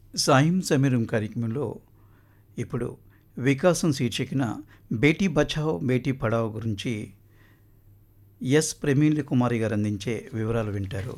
సాయం సమీరం కార్యక్రమంలో ఇప్పుడు వికాసం శీర్షికన బేటీ బచావో బేటీ పడావో గురించి ఎస్ ప్రమీల్ కుమారి గారు అందించే వివరాలు వింటారు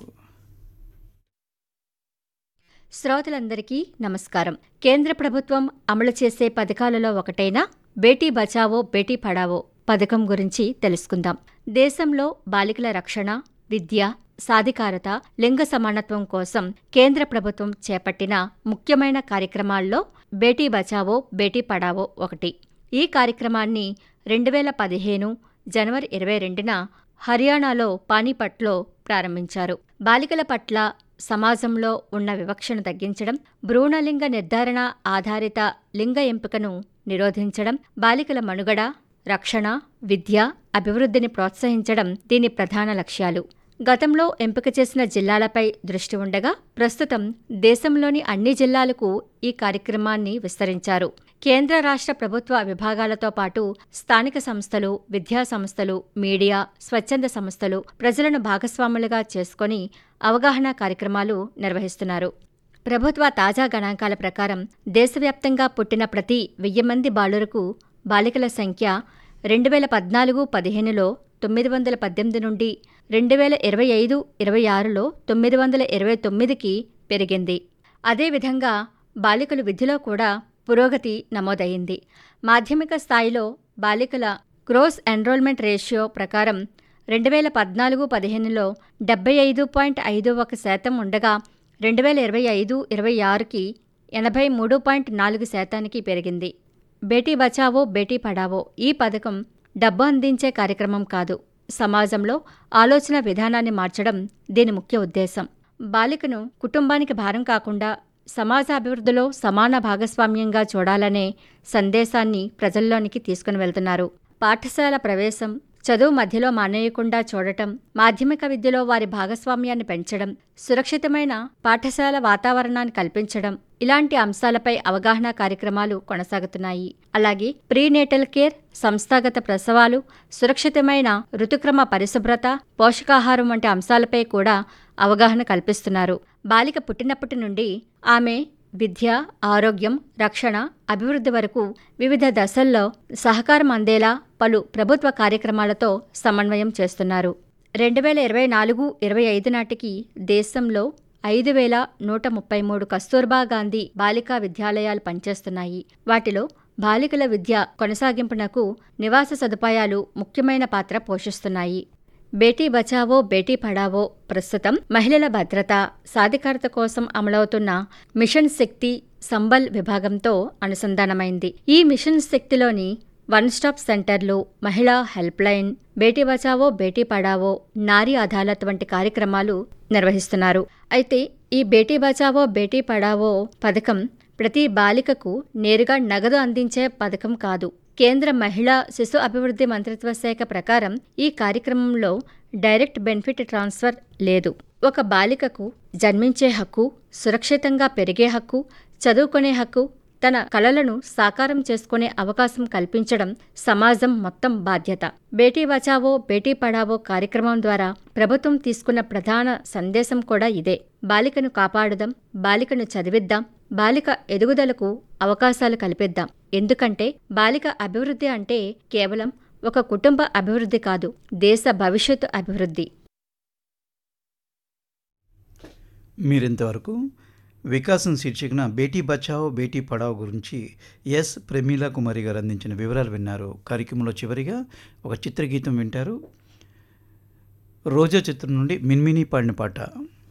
శ్రోతలందరికీ నమస్కారం కేంద్ర ప్రభుత్వం అమలు చేసే పథకాలలో ఒకటైన బేటీ బచావో బేటీ పడావో పథకం గురించి తెలుసుకుందాం దేశంలో బాలికల రక్షణ విద్య సాధికారత లింగ సమానత్వం కోసం కేంద్ర ప్రభుత్వం చేపట్టిన ముఖ్యమైన కార్యక్రమాల్లో బేటీ బచావో బేటీ పడావో ఒకటి ఈ కార్యక్రమాన్ని రెండు వేల పదిహేను జనవరి ఇరవై రెండున హర్యానాలో పానీపట్లో ప్రారంభించారు బాలికల పట్ల సమాజంలో ఉన్న వివక్షను తగ్గించడం భ్రూణలింగ నిర్ధారణ ఆధారిత లింగ ఎంపికను నిరోధించడం బాలికల మనుగడ రక్షణ విద్య అభివృద్ధిని ప్రోత్సహించడం దీని ప్రధాన లక్ష్యాలు గతంలో ఎంపిక చేసిన జిల్లాలపై దృష్టి ఉండగా ప్రస్తుతం దేశంలోని అన్ని జిల్లాలకు ఈ కార్యక్రమాన్ని విస్తరించారు కేంద్ర రాష్ట్ర ప్రభుత్వ విభాగాలతో పాటు స్థానిక సంస్థలు విద్యా సంస్థలు మీడియా స్వచ్ఛంద సంస్థలు ప్రజలను భాగస్వాములుగా చేసుకొని అవగాహన కార్యక్రమాలు నిర్వహిస్తున్నారు ప్రభుత్వ తాజా గణాంకాల ప్రకారం దేశవ్యాప్తంగా పుట్టిన ప్రతి వెయ్యి మంది బాలురకు బాలికల సంఖ్య రెండు వేల పద్నాలుగు పదిహేనులో తొమ్మిది వందల పద్దెనిమిది నుండి రెండు వేల ఇరవై ఐదు ఇరవై ఆరులో తొమ్మిది వందల ఇరవై తొమ్మిదికి పెరిగింది అదేవిధంగా బాలికలు విద్యలో కూడా పురోగతి నమోదయ్యింది మాధ్యమిక స్థాయిలో బాలికల గ్రోస్ ఎన్రోల్మెంట్ రేషియో ప్రకారం రెండు వేల పద్నాలుగు పదిహేనులో డెబ్బై ఐదు పాయింట్ ఐదు ఒక శాతం ఉండగా రెండు వేల ఇరవై ఐదు ఇరవై ఆరుకి ఎనభై మూడు పాయింట్ నాలుగు శాతానికి పెరిగింది బేటీ బచావో బేటీ పడావో ఈ పథకం డబ్బు అందించే కార్యక్రమం కాదు సమాజంలో ఆలోచన విధానాన్ని మార్చడం దీని ముఖ్య ఉద్దేశం బాలికను కుటుంబానికి భారం కాకుండా సమాజ అభివృద్ధిలో సమాన భాగస్వామ్యంగా చూడాలనే సందేశాన్ని ప్రజల్లోనికి తీసుకుని వెళ్తున్నారు పాఠశాల ప్రవేశం చదువు మధ్యలో మానేయకుండా చూడటం మాధ్యమిక విద్యలో వారి భాగస్వామ్యాన్ని పెంచడం సురక్షితమైన పాఠశాల వాతావరణాన్ని కల్పించడం ఇలాంటి అంశాలపై అవగాహన కార్యక్రమాలు కొనసాగుతున్నాయి అలాగే ప్రీనేటల్ కేర్ సంస్థాగత ప్రసవాలు సురక్షితమైన ఋతుక్రమ పరిశుభ్రత పోషకాహారం వంటి అంశాలపై కూడా అవగాహన కల్పిస్తున్నారు బాలిక పుట్టినప్పటి నుండి ఆమె విద్య ఆరోగ్యం రక్షణ అభివృద్ధి వరకు వివిధ దశల్లో సహకారం అందేలా పలు ప్రభుత్వ కార్యక్రమాలతో సమన్వయం చేస్తున్నారు రెండు వేల ఇరవై నాలుగు ఇరవై ఐదు నాటికి దేశంలో ఐదు వేల నూట ముప్పై మూడు కస్తూర్బా గాంధీ బాలికా విద్యాలయాలు పనిచేస్తున్నాయి వాటిలో బాలికల విద్య కొనసాగింపునకు నివాస సదుపాయాలు ముఖ్యమైన పాత్ర పోషిస్తున్నాయి బేటీ బచావో బేటీ పడావో ప్రస్తుతం మహిళల భద్రత సాధికారత కోసం అమలవుతున్న మిషన్ శక్తి సంబల్ విభాగంతో అనుసంధానమైంది ఈ మిషన్ శక్తిలోని వన్ స్టాప్ సెంటర్లు మహిళా హెల్ప్ లైన్ బేటీ బచావో బేటీ పడావో నారీ అదాలత్ వంటి కార్యక్రమాలు నిర్వహిస్తున్నారు అయితే ఈ బేటీ బచావో బేటీ పడావో పథకం ప్రతి బాలికకు నేరుగా నగదు అందించే పథకం కాదు కేంద్ర మహిళా శిశు అభివృద్ధి మంత్రిత్వ శాఖ ప్రకారం ఈ కార్యక్రమంలో డైరెక్ట్ బెనిఫిట్ ట్రాన్స్ఫర్ లేదు ఒక బాలికకు జన్మించే హక్కు సురక్షితంగా పెరిగే హక్కు చదువుకునే హక్కు తన కలలను సాకారం చేసుకునే అవకాశం కల్పించడం సమాజం మొత్తం బాధ్యత బేటీ బచావో బేటీ పడావో కార్యక్రమం ద్వారా ప్రభుత్వం తీసుకున్న ప్రధాన సందేశం కూడా ఇదే బాలికను కాపాడుదాం బాలికను చదివిద్దాం బాలిక ఎదుగుదలకు అవకాశాలు కల్పిద్దాం ఎందుకంటే బాలిక అభివృద్ధి అంటే కేవలం ఒక కుటుంబ అభివృద్ధి కాదు దేశ భవిష్యత్తు అభివృద్ధి మీరింతవరకు వికాసం శీర్షికన బేటీ బచావో బేటీ పడావో గురించి ఎస్ ప్రమీలా కుమారి గారు అందించిన వివరాలు విన్నారు కార్యక్రమంలో చివరిగా ఒక చిత్రగీతం వింటారు రోజా చిత్రం నుండి మిన్మిని పాడిన పాట